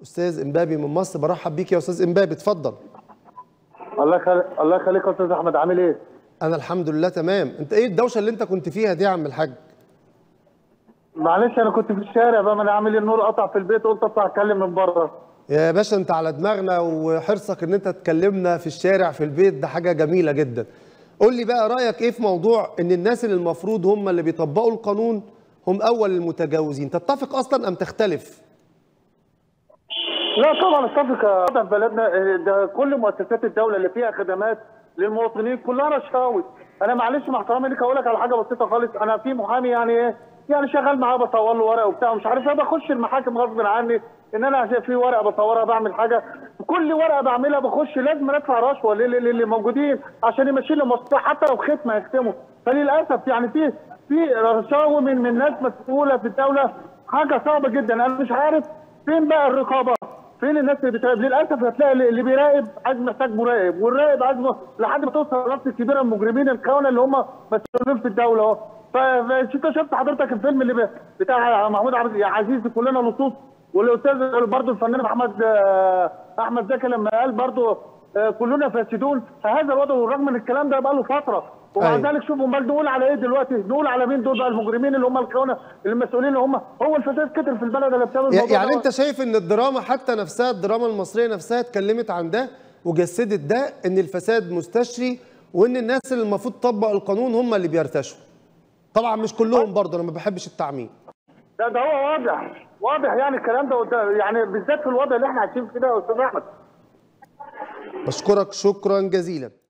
استاذ امبابي من مصر برحب بيك يا استاذ امبابي اتفضل الله يخليك الله يخليك يا استاذ احمد عامل ايه؟ انا الحمد لله تمام انت ايه الدوشه اللي انت كنت فيها دي يا عم الحاج معلش انا كنت في الشارع بقى ما انا عامل النور قطع في البيت قلت اطلع اتكلم من بره يا باشا انت على دماغنا وحرصك ان انت تكلمنا في الشارع في البيت ده حاجه جميله جدا قول لي بقى رايك ايه في موضوع ان الناس اللي المفروض هم اللي بيطبقوا القانون هم اول المتجاوزين تتفق اصلا ام تختلف لا طبعا اتفق يا وضع في بلدنا آه، ده كل مؤسسات الدوله اللي فيها خدمات للمواطنين كلها رشاوي انا معلش مع احترامي ليك اقول لك على حاجه بسيطه خالص انا في محامي يعني ايه يعني شغال معاه بصور له ورق وبتاع ومش عارف ايه بخش المحاكم غصب عني ان انا عشان في ورقه بصورها بعمل حاجه كل ورقه بعملها بخش لازم ادفع رشوه لل- لل- للي موجودين عشان يمشي لي مصلحه حتى لو ختمه يختموا فللاسف يعني في في رشاوي من من ناس مسؤوله في الدوله حاجه صعبه جدا انا مش عارف فين بقى الرقابه فين الناس اللي بتراقب للاسف هتلاقي اللي اللي بيراقب عايز محتاج مراقب والراقب عايز م- لحد ما توصل لنفس الكبيره من المجرمين الخونه اللي هم مسؤولين في الدوله اهو فانت شفت حضرتك الفيلم اللي ب- بتاع محمود عبد يا عزيزي كلنا لصوص والاستاذ برضه الفنان احمد آه، احمد زكي لما قال برضه آه، كلنا فاسدون فهذا الوضع والرغم من الكلام ده بقى له فتره ومع أيوة. ذلك شوفوا امال نقول على ايه دلوقتي؟ نقول على مين دول بقى المجرمين اللي هم الخونه المسؤولين اللي هم هو الفساد كتر في البلد اللي بسبب الموضوع يعني دوت. انت شايف ان الدراما حتى نفسها الدراما المصريه نفسها اتكلمت عن ده وجسدت ده ان الفساد مستشري وان الناس اللي المفروض تطبق القانون هم اللي بيرتشوا طبعا مش كلهم برضه انا ما بحبش التعميم ده ده هو واضح واضح يعني الكلام ده قدام- يعني بالذات في الوضع اللي احنا عايشين فيه ده يا استاذ احمد بشكرك شكرا جزيلا